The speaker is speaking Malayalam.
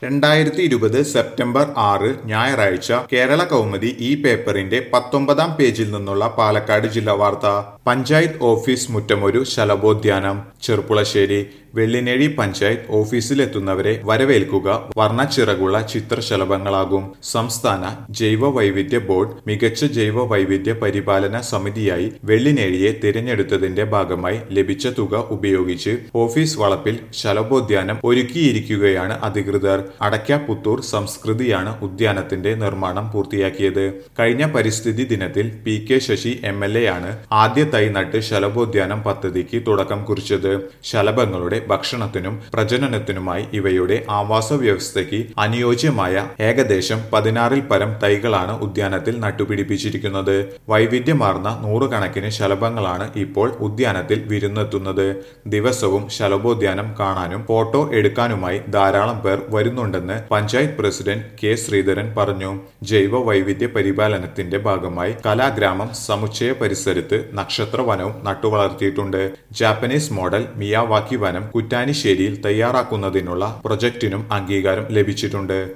രണ്ടായിരത്തി ഇരുപത് സെപ്റ്റംബർ ആറ് ഞായറാഴ്ച കേരള കൗമുദി ഈ പേപ്പറിന്റെ പത്തൊമ്പതാം പേജിൽ നിന്നുള്ള പാലക്കാട് ജില്ലാ വാർത്ത പഞ്ചായത്ത് ഓഫീസ് മുറ്റമൊരു ശലഭോദ്യാനം ചെറുപ്പുളശ്ശേരി വെള്ളിനേഴി പഞ്ചായത്ത് ഓഫീസിലെത്തുന്നവരെ വരവേൽക്കുക വർണ്ണച്ചിറകുള്ള ചിത്രശലഭങ്ങളാകും സംസ്ഥാന ജൈവ വൈവിധ്യ ബോർഡ് മികച്ച ജൈവ വൈവിധ്യ പരിപാലന സമിതിയായി വെള്ളിനേഴിയെ തിരഞ്ഞെടുത്തതിന്റെ ഭാഗമായി ലഭിച്ച തുക ഉപയോഗിച്ച് ഓഫീസ് വളപ്പിൽ ശലഭോദ്യാനം ഒരുക്കിയിരിക്കുകയാണ് അധികൃതർ അടയ്ക്കാപുത്തൂർ സംസ്കൃതിയാണ് ഉദ്യാനത്തിന്റെ നിർമ്മാണം പൂർത്തിയാക്കിയത് കഴിഞ്ഞ പരിസ്ഥിതി ദിനത്തിൽ P K Sasi M L A ആണ് ആദ്യ തൈ നട്ട് ശലഭോദ്യാനം പദ്ധതിക്ക് തുടക്കം കുറിച്ചത് ശലഭങ്ങളുടെ ഭക്ഷണത്തിനും പ്രജനനത്തിനുമായി ഇവയുടെ ആവാസ വ്യവസ്ഥയ്ക്ക് അനുയോജ്യമായ ഏകദേശം പതിനാറിൽ പരം തൈകളാണ് ഉദ്യാനത്തിൽ നട്ടുപിടിപ്പിച്ചിരിക്കുന്നത് വൈവിധ്യമാർന്ന നൂറുകണക്കിന് ശലഭങ്ങളാണ് ഇപ്പോൾ ഉദ്യാനത്തിൽ വിരുന്നെത്തുന്നത് ദിവസവും ശലഭോദ്യാനം കാണാനും ഫോട്ടോ എടുക്കാനുമായി ധാരാളം പേർ വരുന്നുണ്ടെന്ന് പഞ്ചായത്ത് പ്രസിഡന്റ് കെ ശ്രീധരൻ പറഞ്ഞു ജൈവ വൈവിധ്യ പരിപാലനത്തിന്റെ ഭാഗമായി കലാഗ്രാമം സമുച്ചയ പരിസരത്ത് നക്ഷത്ര വനവും നട്ടുവളർത്തിയിട്ടുണ്ട് ജാപ്പനീസ് മോഡൽ മിയാവാക്കി വനം കുറ്റാനിശ്ശേരിയിൽ തയ്യാറാക്കുന്നതിനുള്ള പ്രൊജക്ടിനും അംഗീകാരം ലഭിച്ചിട്ടുണ്ട്